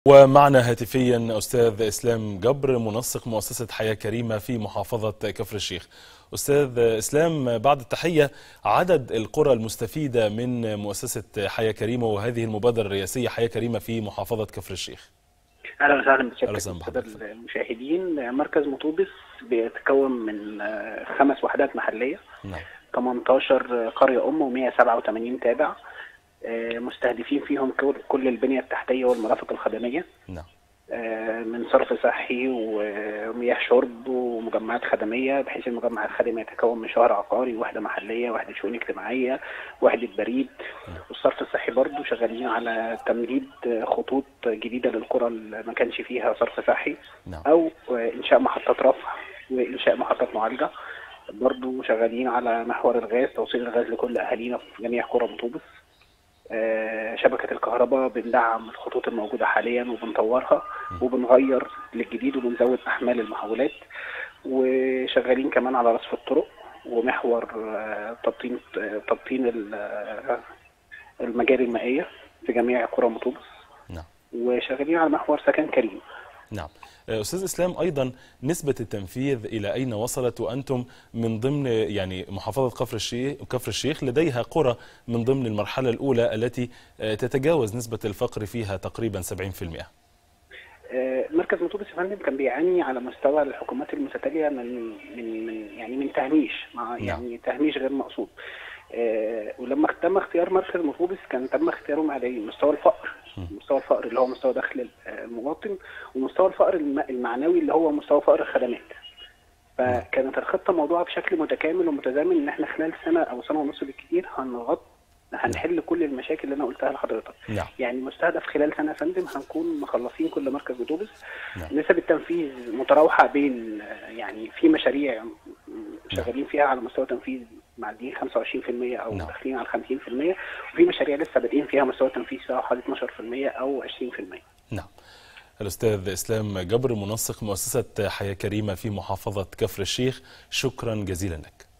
ومعنا هاتفيا أستاذ إسلام جبر منسق مؤسسة حياة كريمة في محافظة كفر الشيخ أستاذ إسلام بعد التحية عدد القرى المستفيدة من مؤسسة حياة كريمة وهذه المبادرة الرئاسية حياة كريمة في محافظة كفر الشيخ اهلا وسهلا أهلا وسهلا بشكل بحضرتك. المشاهدين مركز مطوبس بيتكون من آه، خمس وحدات محليه نعم 18 قريه ام و187 تابع آه، مستهدفين فيهم كل- كل البنيه التحتيه والمرافق الخدميه نعم آه، من صرف صحي ومياه شرب ومجمعات خدميه بحيث المجمع الخدمي يتكون من شهر عقاري وحده محليه وحده شؤون اجتماعيه وحده بريد والصرف الصحي برضه شغالين على تمديد خطوط جديده للقرى اللي ما كانش فيها صرف صحي نعم او انشاء محطات رفع وانشاء محطات معالجه برضه شغالين على محور الغاز توصيل الغاز لكل اهالينا في جميع قرى مطوبس آه، شبكة الكهرباء بندعم الخطوط الموجودة حاليا وبنطورها وبنغير للجديد وبنزود أحمال المحولات وشغالين كمان على رصف الطرق ومحور آه، تبطين آه، تبطين ال- آه، المجاري المائية في جميع قرى مطوبس نعم وشغالين على محور سكن كريم نعم أستاذ إسلام أيضا نسبة التنفيذ إلى أين وصلت وأنتم من ضمن يعني محافظة كفر الشيخ كفر الشيخ لديها قرى من ضمن المرحلة الأولى التي آه، تتجاوز نسبة الفقر فيها تقريبا 70% آه، مركز مطوبس يا فندم كان بيعاني على مستوى الحكومات المتتاليه من من من يعني من تهميش مع نعم. يعني تهميش غير مقصود آه، ولما تم اختيار مركز مطوبس كان تم اختيارهم على مستوى الفقر مستوى الفقر اللي هو مستوى دخل المواطن ومستوى الفقر الم- المعنوي اللي هو مستوى فقر الخدمات فكانت الخطه موضوعه بشكل متكامل ومتزامن ان احنا خلال سنه او سنه ونص بالكثير هنغطي هنحل كل المشاكل اللي انا قلتها لحضرتك نعم يعني مستهدف خلال سنه يا فندم هنكون مخلصين كل مركز اتوبيس نعم. نسب التنفيذ متراوحه بين آه، يعني في مشاريع شغالين فيها على مستوى تنفيذ معديين 25% او نعم. داخلين على 50% وفي مشاريع لسه بادئين فيها مستوى تنفيذ فيها حوالي 12% او 20% نعم الأستاذ إسلام جبر منسق مؤسسة حياة كريمة في محافظة كفر الشيخ شكرا جزيلا لك